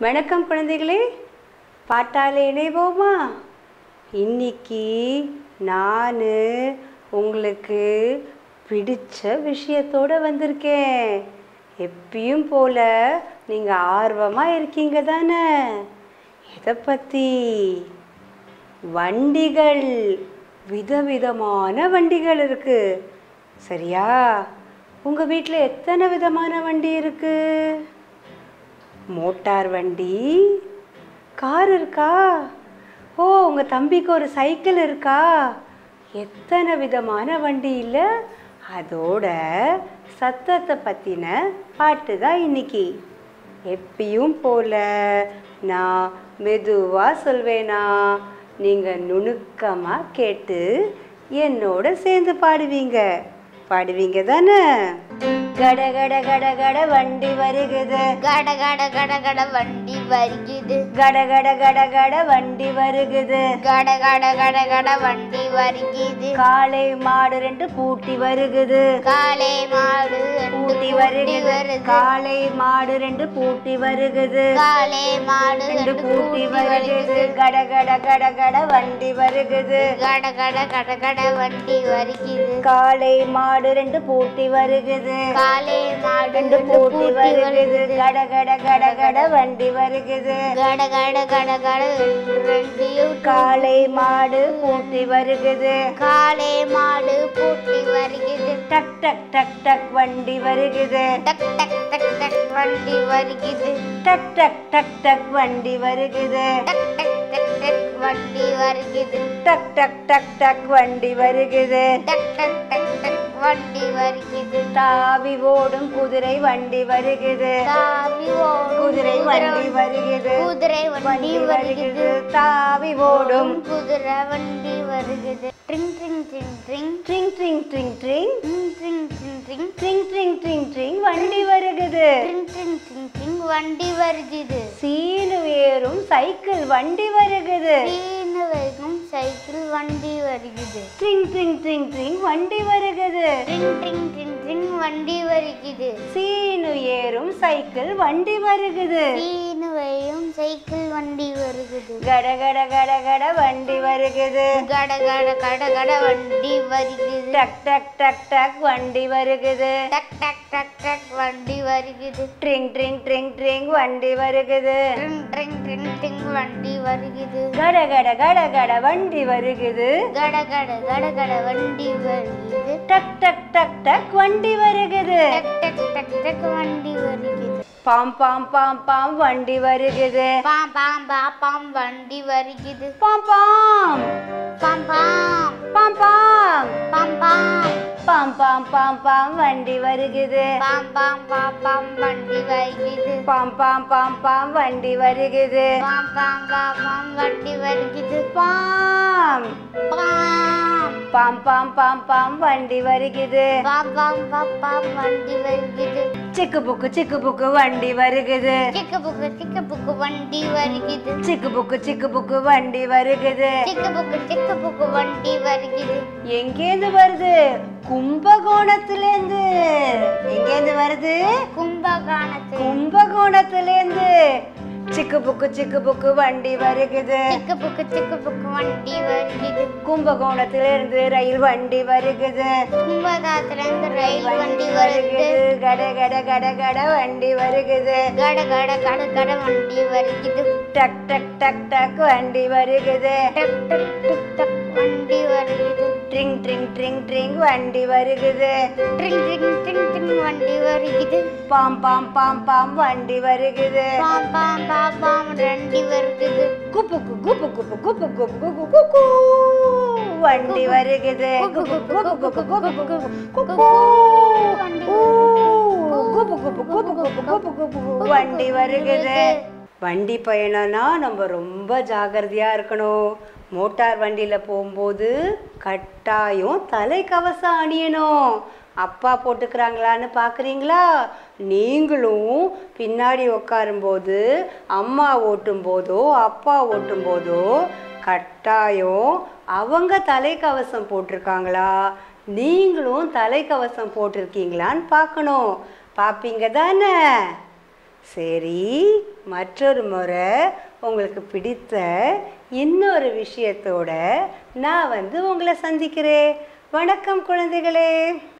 வணக்கம் குழந்தைகளே பாட்டாலே இணைவோமா இன்னைக்கு நான் உங்களுக்கு பிடிச்ச விஷயத்தோட வந்திருக்கேன் எப்பயும் போல நீங்கள் ஆர்வமாக இருக்கீங்க தானே எதை பற்றி வண்டிகள் விதவிதமான வண்டிகள் இருக்கு சரியா உங்கள் வீட்டில் எத்தனை விதமான வண்டி இருக்கு மோட்டார் வண்டி கார் இருக்கா ஓ உங்கள் தம்பிக்கு ஒரு சைக்கிள் இருக்கா எத்தனை விதமான வண்டி இல்லை அதோட சத்தத்தை பற்றின பாட்டு தான் இன்னைக்கு எப்பயும் போல நான் மெதுவாக சொல்வேனா நீங்கள் நுணுக்கமாக கேட்டு என்னோட சேர்ந்து பாடுவீங்க பாடுவீங்க தானே கட கட கட கட வண்டி வருகுது கட கட கட கட வண்டி வருகுது கட கட கட கட வண்டி வருகுது கட கட கட கட வண்டி வருகுது காளை மாடு ரெண்டு பூட்டி வருகுது காளை மாடு ரெண்டு பூட்டி கூட்டி வருகுது வருது காளை மாடு ரெண்டு பூட்டி வருகுது காளை மாடு ரெண்டு ரெண்டு பூட்டி கூட்டி வருகுது வருகுது கட கட கட கட வண்டி வருகுது கட கட கட கட வண்டி வருகுது காளை மாடு ரெண்டு பூட்டி வருகுது காளை மாடு ரெண்டு ரெண்டு பூட்டி கூட்டி வருகுது வருகுது கட கட கட கட வண்டி வருகுது கட கட கட கட ரெண்டையும் காளை மாடு பூட்டி வருகுது காளை மாடு பூட்டி வருகுது டக் டக் டக் டக் வண்டி வருகுது டக் டக் டக் டக் வண்டி வருகுது டக் டக் டக் டக் வண்டி வருகுது டக் டக் டக் டக் வண்டி வருகுது டக் டக் டக் டக் வண்டி வருகுது டக் டக் டக் டக் வண்டி வருகுது தாவி ஓடும் குதிரை வண்டி வருகுது தாவி ஓடும் குதிரை வண்டி வருகுது குதிரை வண்டி வருகுது தாவி ஓடும் குதிரை வண்டி வருகுது ட்ரிங் ட்ரிங் ட்ரிங் ட்ரிங் ட்ரிங் ட்ரிங் ட்ரிங் ட்ரிங் ட்ரிங் ட்ரிங் ட்ரிங் ட்ரிங் ட்ரிங் ட்ரிங் ட்ரிங் ட்ரிங் வண்டி வருகுது ட்ரிங் ட்ரிங் ட்ரிங் ட்ரிங் வண்டி வருகுது சீனு ஏறும் சைக்கிள் வண்டி வருகுது சீனு வைக்கும் சைக்கிள் வண்டி வருகுது ட்ரிங் ட்ரிங் ட்ரிங் ட்ரிங் வண்டி வருகுது ட்ரிங் ட்ரிங் ட்ரிங் ட்ரிங் வண்டி வருகுது சீனு ஏறும் சைக்கிள் வண்டி வருகுது சீனு வையும் சைக்கிள் வண்டி வருகுது கட கட கட கட வண்டி வருகுது கட கட கட கட வண்டி வருகுது டக் டக் டக் டக் வண்டி வருகுது டக் டக் டக் டக் வண்டி வருகுது ட்ரிங் ட்ரிங் ட்ரிங் ட்ரிங் வண்டி வருகுது ட்ரிங் ட்ரிங் ட்ரிங் ட்ரிங் வண்டி வருகுது கட கட கட கட வண்டி வருகுது கட கட கட கட வண்டி வருகுது டக் டக் டக் டக் வண்டி வருகுது டக் டக் டக் டக் வண்டி வருகுது பாம் பாம் பாம் பாம் வண்டி வருகுது பாம் பாம் பா பாம் வண்டி வருகுது பாம் பாம் பாம் பாம் பாம் பாம் பாம் பாம் பாம் பாம் பாம் பாம் வண்டி வருகுது பாம் பாம் பா பாம் வண்டி வருகுது பாம் பாம் பாம் பாம் வண்டி வருகுது பாம் பாம் பா பாம் வண்டி வருகுது பாம் பாம் பாம் பாம் பாம் பாம் வண்டி வருகுது பாம் பாம் பா பாம் வண்டி வருகுது சிக்கு புக்கு சிக்கு புக்கு வண்டி வருகுது சிக்கு புக்கு சிக்கு புக்கு வண்டி வருகுது சிக்கு புக்கு சிக்கு புக்கு வண்டி வருகுது சிக்கு புக்கு சிக்கு புக்கு வண்டி வருகுது எங்கேருந்து வருது கும்பகோணத்திலேருந்து எங்கேருந்து வருது கும்பகாணத்து கும்பகோணத்திலேருந்து சிக்கு புக்கு சிக்கு புக்கு வண்டி வருகுது சிக்கு புக்கு சிக்கு புக்கு வண்டி வருகுது கும்பகோணத்திலிருந்து ரயில் வண்டி வருகுது கும்பகாத்துல இருந்து ரயில் வண்டி வருகுது கட கட கட கட வண்டி வருகுது கட கட கட கட வண்டி வருகுது டக் டக் டக் டக் வண்டி வருகுது டக் டக் டக் டக் வண்டி வருகுது ட்ரிங் ட்ரிங் ட்ரிங் ட்ரிங் வண்டி வருகுது ட்ரிங் ட்ரிங் ட்ரிங் ட்ரிங் வண்டி வருகுது பாம் பாம் பாம் பாம் வண்டி வருகுது பாம் பாம் பா பாம் வண்டி வருகுது குப்பு குப்பு குப்பு குப்பு குப்பு குப்பு குப்பு வண்டி வருகுது குப்பு குப்பு குப்பு குப்பு குப்பு குப்பு ஊ, குப்பு குப்பு குப்பு குப்பு குப்பு குப்பு வண்டி வருகுது வண்டி பயணம்னா நம்ம ரொம்ப ஜாகிரதையா இருக்கணும் மோட்டார் வண்டியில் போகும்போது கட்டாயம் தலைக்கவசம் அணியணும் அப்பா போட்டுக்கிறாங்களான்னு பார்க்குறீங்களா நீங்களும் பின்னாடி உட்காரும்போது அம்மா ஓட்டும் போதோ அப்பா ஓட்டும் போதோ கட்டாயம் அவங்க தலைக்கவசம் போட்டிருக்காங்களா நீங்களும் தலைக்கவசம் போட்டிருக்கீங்களான்னு பார்க்கணும் பார்ப்பீங்க தானே சரி மற்றொரு முறை உங்களுக்கு பிடித்த இன்னொரு விஷயத்தோட நான் வந்து உங்களை சந்திக்கிறேன் வணக்கம் குழந்தைகளே